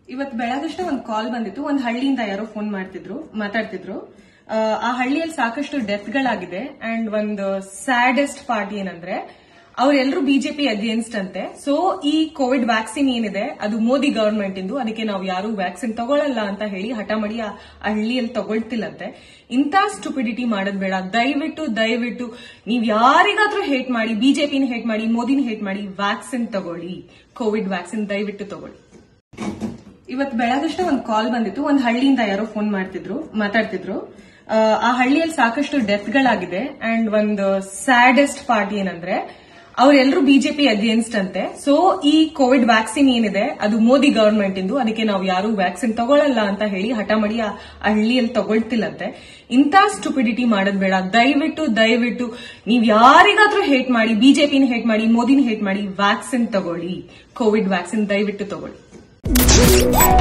ಇವತ್ ಬೆಳಗಷ್ಟೇ ಒಂದ್ ಕಾಲ್ ಬಂದಿತ್ತು ಒಂದ್ ಹಳ್ಳಿಯಿಂದ ಯಾರೋ ಫೋನ್ ಮಾಡ್ತಿದ್ರು ಮಾತಾಡ್ತಿದ್ರು ಆ, ಆ ಹಳ್ಳಿಯಲ್ಲಿ ಸಾಕಷ್ಟು ಡೆತ್ಗಳಾಗಿದೆ ಅಂಡ್ ಒಂದು ಸ್ಯಾಡೆಸ್ಟ್ ಪಾರ್ಟ್ ಏನಂದ್ರೆ ಅವರೆಲ್ಲರೂ ಬಿಜೆಪಿ ಅಗೇನ್ಸ್ಟ್ ಅಂತೆ ಸೊ ಈ ಕೋವಿಡ್ ವ್ಯಾಕ್ಸಿನ್ ಏನಿದೆ ಅದು ಮೋದಿ ಗವರ್ಮೆಂಟ್ ಇಂದು ಅದಕ್ಕೆ ನಾವು ಯಾರು ವ್ಯಾಕ್ಸಿನ್ ತಗೊಳ್ಳಲ್ಲ ಅಂತ ಹೇಳಿ ಹಠ ಮಾಡಿ ಆ ಆ ಹಳ್ಳಿಯಲ್ಲಿ ತಗೊಳ್ತಿಲ್ಲಂತೆ ಇಂಥ ಸ್ಟುಪಿಡಿಟಿ ಮಾಡೋದ್ ಬೇಡ ದಯವಿಟ್ಟು ದಯವಿಟ್ಟು ನೀವ್ ಯಾರಿಗಾದ್ರೂ ಹೇಟ್ ಮಾಡಿ ಬಿಜೆಪಿನ ಹೇಟ್ ಮಾಡಿ ಮೋದಿನ ಹೇಟ್ ಮಾಡಿ ವ್ಯಾಕ್ಸಿನ್ ತಗೊಳ್ಳಿ ಕೋವಿಡ್ ವ್ಯಾಕ್ಸಿನ್ ದಯವಿಟ್ಟು ತಗೊಳ್ಳಿ ಇವತ್ ಬೆಳಗಷ್ಟೇ ಒಂದ್ ಕಾಲ್ ಬಂದಿತ್ತು ಒಂದ್ ಹಳ್ಳಿಯಿಂದ ಯಾರೋ ಫೋನ್ ಮಾಡ್ತಿದ್ರು ಮಾತಾಡ್ತಿದ್ರು ಆ, ಆ ಹಳ್ಳಿಯಲ್ಲಿ ಸಾಕಷ್ಟು ಡೆತ್ಗಳಾಗಿದೆ ಅಂಡ್ ಒಂದು ಸ್ಯಾಡೆಸ್ಟ್ ಪಾರ್ಟ್ ಏನಂದ್ರೆ ಅವರೆಲ್ಲರೂ ಬಿಜೆಪಿ ಅಗೇನ್ಸ್ಟ್ ಅಂತೆ ಸೊ ಈ ಕೋವಿಡ್ ವ್ಯಾಕ್ಸಿನ್ ಏನಿದೆ ಅದು ಮೋದಿ ಗವರ್ಮೆಂಟ್ ಇಂದು ಅದಕ್ಕೆ ನಾವು ಯಾರು ವ್ಯಾಕ್ಸಿನ್ ತಗೊಳ್ಳಲ್ಲ ಅಂತ ಹೇಳಿ ಹಠ ಮಾಡಿ ಆ ಆ ಹಳ್ಳಿಯಲ್ಲಿ ತಗೊಳ್ತಿಲ್ಲಂತೆ ಇಂಥ ಸ್ಟುಪಿಡಿಟಿ ಮಾಡೋದ್ ಬೇಡ ದಯವಿಟ್ಟು ದಯವಿಟ್ಟು ನೀವ್ ಯಾರಿಗಾದ್ರೂ ಹೇಟ್ ಮಾಡಿ ಬಿಜೆಪಿನ ಹೇಟ್ ಮಾಡಿ ಮೋದಿನ ಹೇಟ್ ಮಾಡಿ ವ್ಯಾಕ್ಸಿನ್ ತಗೊಳ್ಳಿ ಕೋವಿಡ್ ವ್ಯಾಕ್ಸಿನ್ ದಯವಿಟ್ಟು ತಗೊಳ್ಳಿ